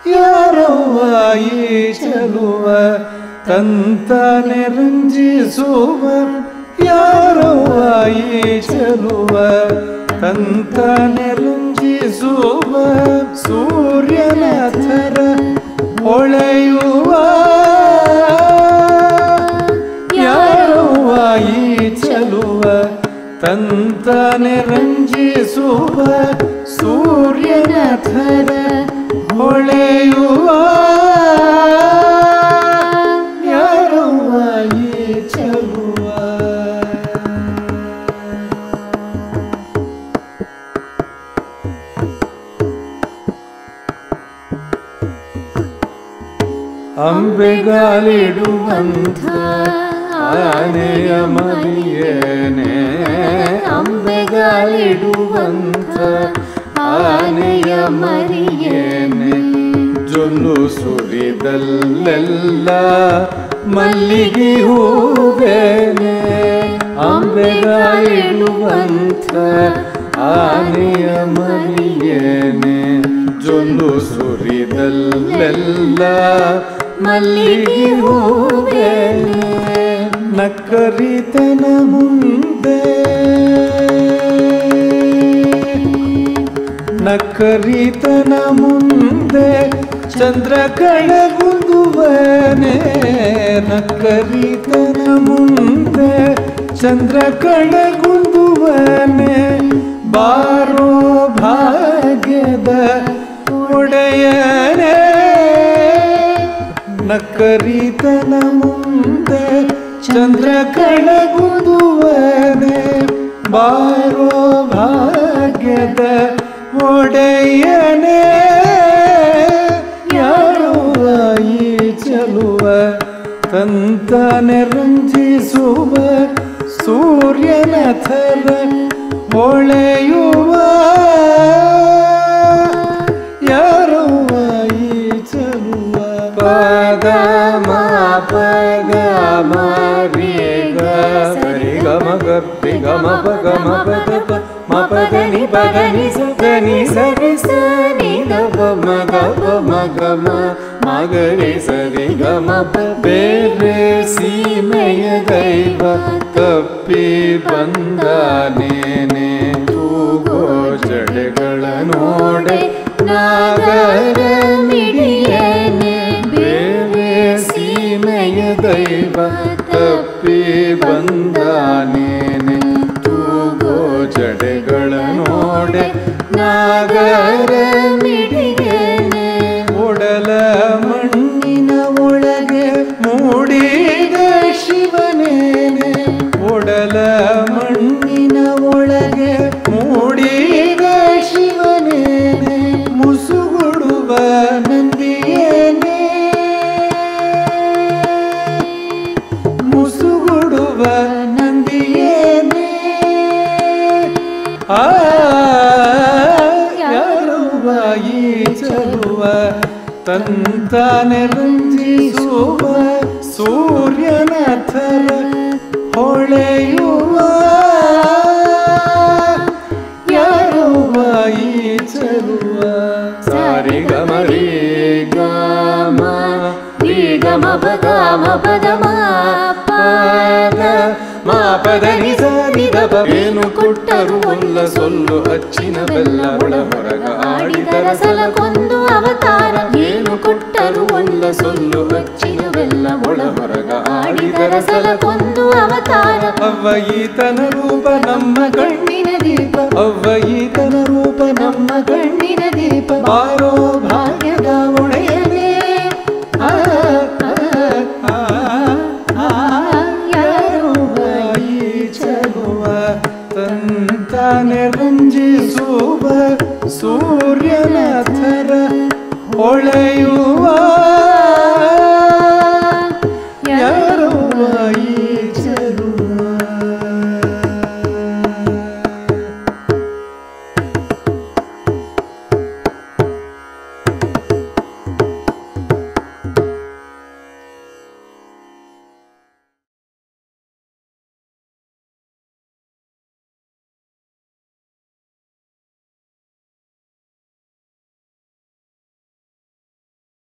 ಯಾರವ್ವ ಈ ಚೆಲುವ ತಂತಾನೆ ರಂಜಿಸುವ ಯಾರವ್ವ ಈ ಚೆಲುವ ತಂತಾನೆ ರಂಜಿಸುವ ಸೂರ್ಯನ ಥರ ಹೊಳೆಯುವ ಯಾರವ್ವ ಈ ಚೆಲುವ ತಂತಾನೆ ರಂಜಿಸುವ ಸೂರ್ಯನ ಥರ ಹೊಳೆಯುವ ಯಾರವ್ವ ಈ ಚೆಲುವ ಅಂಬೆಗಾಲಿಡುವಂಥ ಆನೆಯ ಮರಿಯೇನೆ ಅಂಬೆಗಾಲಿಡುವಂಥ ಆನೆಯ ಮರಿಯೇನೆ ಜೊಲ್ಲು ಸುರಿದಲ್ಲೆಲ್ಲ ಮಲ್ಲಿಗೆ ಹೂವೇನೆ ಅಂಬೆಗಾಲಿಡುವಂಥ ಆನೆಯ ಮರಿಯೇನೆ ಜೊಲ್ಲು ಸುರಿದಲ್ಲೆಲ್ಲ ಮಲ್ಲಿಗೆ ಹೂವೇನೆ ನಕ್ಕರಿತನ ಮುಂದೆ ನಕ್ಕರಿತನ ಮುಂದೆ ಚಂದ್ರ ಕಳಗುಂದುವನೆ ನಕ್ಕರಿತನ ಮುಂದೆ ಚಂದ್ರ ಕಳಗುಂದುವನೆ ಬಾರೋ ಭಾಗ್ಯದ ಒಡೆಯನೇ ನಕ್ಕರಿತನ ಮುಂದೆ ಚಂದ್ರ ಕಳಗುಂದುವನೆ ಬಾರೋ ಭಾಗ್ಯದ ಒಡೆಯನೇ ಯಾರುವ ಈ ಚಲುವ ತಂತಾನೆ ರಂಜಿಸುವ ಸೂರ್ಯನ ಥರ ಹೊಳೆಯುವ ಯಾರುವ ಈ ಚಲುವ ಪದ ಮ ಪದ ಮ ರೇ ಗ ಸರಿ ಗ ಮ ಗ ರಿ ಗ ಮ ಪ ಗ ಮ ಪದ ಪ ಮ ಪದ ನಿ ಪದ ನಿ ಸ ಗ ನಿ ಸ ರಿ ಸ ನಿ ದ ಪ ಮ ಗ ಪ ಮ ಗ ಮ ಮ ಗ ರಿ ಸ ರಿ ಗ ಮ ಪ ಬೇರೆ ಸೀಮೆಯ ದೈವ ತಪ್ಪಿ ಬಂದಾನೇನೆ ತೂಗೋ ಜಡೆಗಳ ನೋಡೆ ನಾಗರ ಮಿಡಿಯನೆ ಬೇರೆ ಸೀಮೆಯ ದೈವ ತಪ್ಪಿ ಬಂದಾನೇನೆ ತೂಗೋ ಜಡೆಗಳ ನೋಡೆ ನಾಗರ ಮಿಡಿಯನೆ ಒಡಲ ಮಣ್ಣಿನ ಒಳಗೆ ಮೂಡಿದ ಶಿವನೇನೆ ಒಡಲ ಮಣ್ಣಿನ ಒಳಗೆ ಮೂಡಿದ ಶಿವನೇನೆ ಮುಸುಗುಡುವ ನಂದಿಯೇನೆ ಮುಸುಗುಡುವ ನಂದಿಯೇನೆ ಆ ಯಾರುವ ಈ ಚಲುವ ತಂತಾನೆ ರಂಜಿಸುವ ಸೂರ್ಯನ ಥರ ಹೊಳೆಯುವ ಯಾರುವ ಈ ಚಲುವ ಸಾರಿ ಗಮ ರೀ ಗಮ ರೀ ಗಮ ಪದ ಮ ಪದ ಮ ಪದ ಮ ಪದ ನಿ ಸ ನಿ ದ ಪ ಏನು ಕೊಟ್ಟರು ಒಲ್ಲ ಸೊಲ್ಲು ಅಚ್ಚಿನ ಬೆಲ್ಲ ಒಳ ಹೊರಗ ಆಡಿದರ ಸಲ ಕೊಂದು ಅವತಾರ ಏನು ಕೊಟ್ಟರು ಒಲ್ಲ ಸೊಲ್ಲು ಅಚ್ಚಿನ ಬೆಲ್ಲ ಒಳ ಹೊರಗ ಆಡಿದರ ಆಡಿದರ ಸಲ ಕೊಂದು ಅವತಾರ ಅವ್ವ ಈತನ ರೂಪ ನಮ್ಮ ಕಣ್ಣಿನ ದೀಪ ಅವ್ವ ಈತನ ರೂಪ ನಮ್ಮ ಕಣ್ಣಿನ ದೀಪ ಬಾರೋ